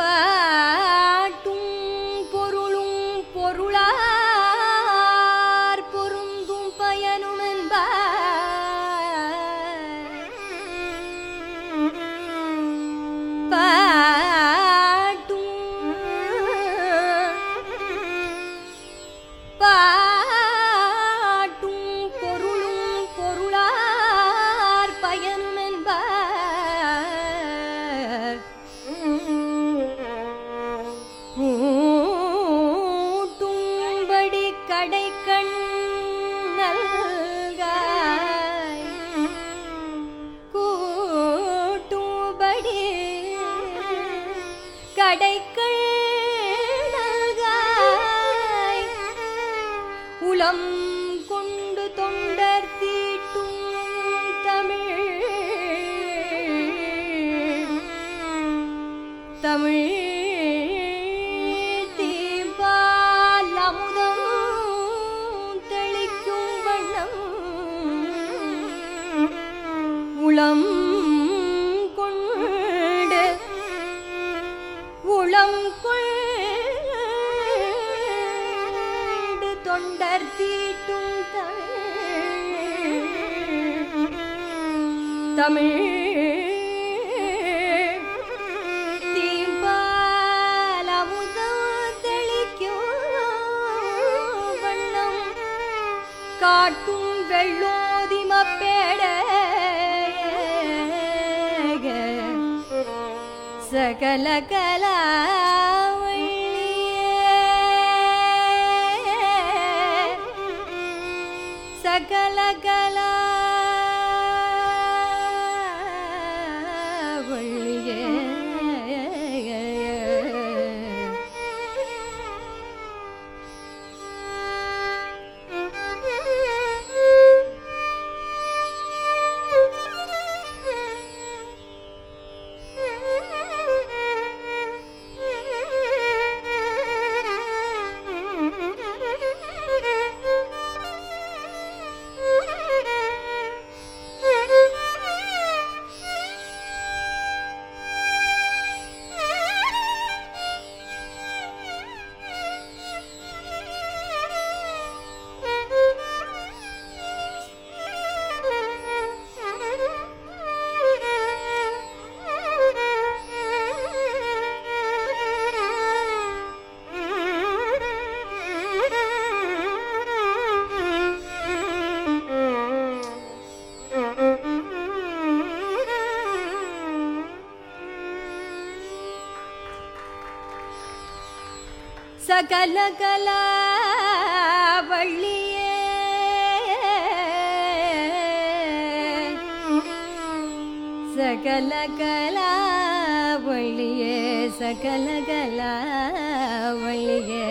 பாட்டும் பொருளும் பொருளார் பொருந்தும் பயனும் என்பார் பாட்டும் பொருளும் பொருளார் பயனும் என்பார் கூட்டும்படி கடை கண்ணல்காய் கூட்டும்படி கடைக்கள் நல்காய் உளம் கொண்டு தொண்டர் தீட்டும் தமிழ் தமிழ் தீபால் அமுதம் தெளிக்கும் வண்ணம் உளம் கொண்டு உளம் கொண்டு தொண்டர் தீட்டும் தமிழ் தமிழ் தீம்பால் அமுதம் தெளிக்கும் வண்ணம் காட்டும் வெள்ளோதி மப்பேட சகல கலாவழியே சகல கலாவழியே சகல கலாவழியே சகல கலாவழியே சகல கலாவழியே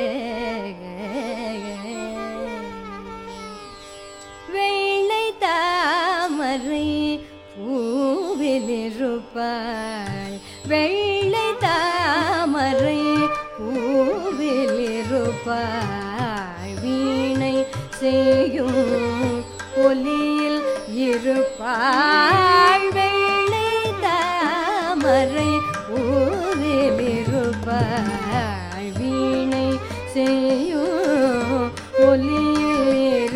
வெள்ளை தாமரை பூவில் இருப்பாள் வெள்ளை தாமரை பூவில் இருப்பாள் வீணை செய்யும் ஒலியில் இருப்பாள் வெள்ளை தாமரை பூவில் இருப்பாள் வீணை செய்யும் ஒலியில்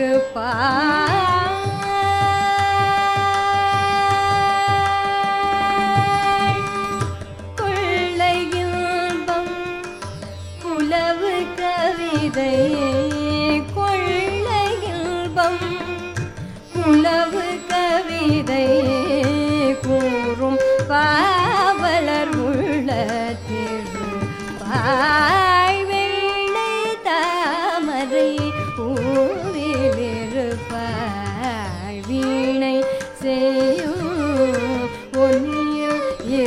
இருப்பாள் கொள்ளை இன்பம் குலவு கவிதை கொள்ளை இன்பம் குலவு கவிதை கூறும் பாவலர் உள்ள திரு பாய் வெள்ளை தாமரை பூவில் இருப்பாள் வீணை செய்யும் ஒன்னில்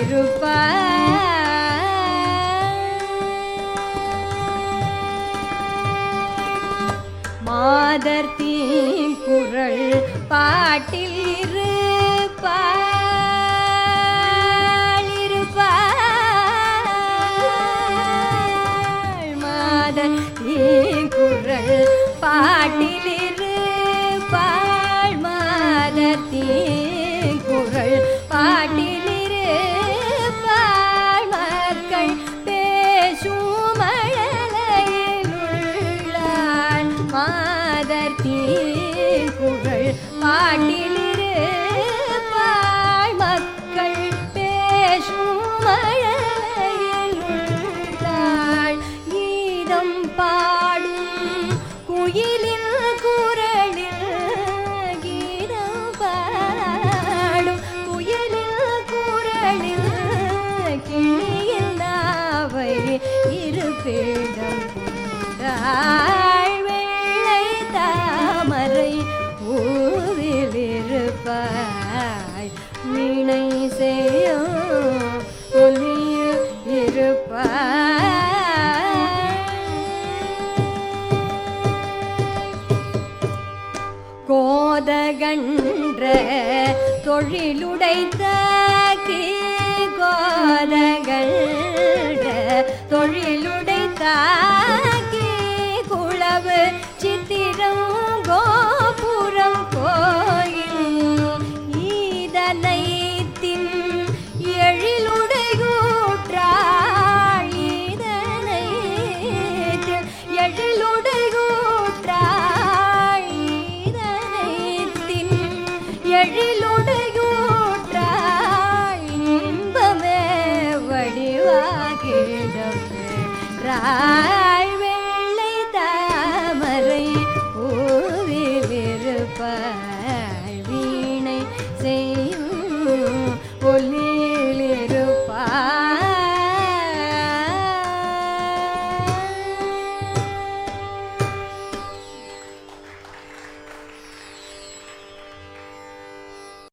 இருப்பாள் மாதர் தீங்குரல் பாட்டில் இருப்பாள் இருப்பாள் மாதர் தீங்குரல் பாட்டில் இருப்பாள் மாதர் தீங்குரல் பாட்டில் இருப்பாள் மக்கள் பே கிளிகளில் கிளியில் நாவை இருப்பிடம் கொண்டாள் வெள்ளை தாமரை ஊரில் இருப்பாய் வீணை செய்யும் ஒலியில் இருப்பாய் கோதகன்ற தொழிலுடைத்த கோதகன்ற தொழிலுடைத்த குளவு சித்திரம் கோபுரம் கோயில் ஈதனை தின் எழிலுடையூற்றாள் ஈதனை தின் எழிலுடையூற்றாள் ஈதனைத்தின் எழிலுடையூற்றாள் இன்பமே வடிவாகிடமே ரா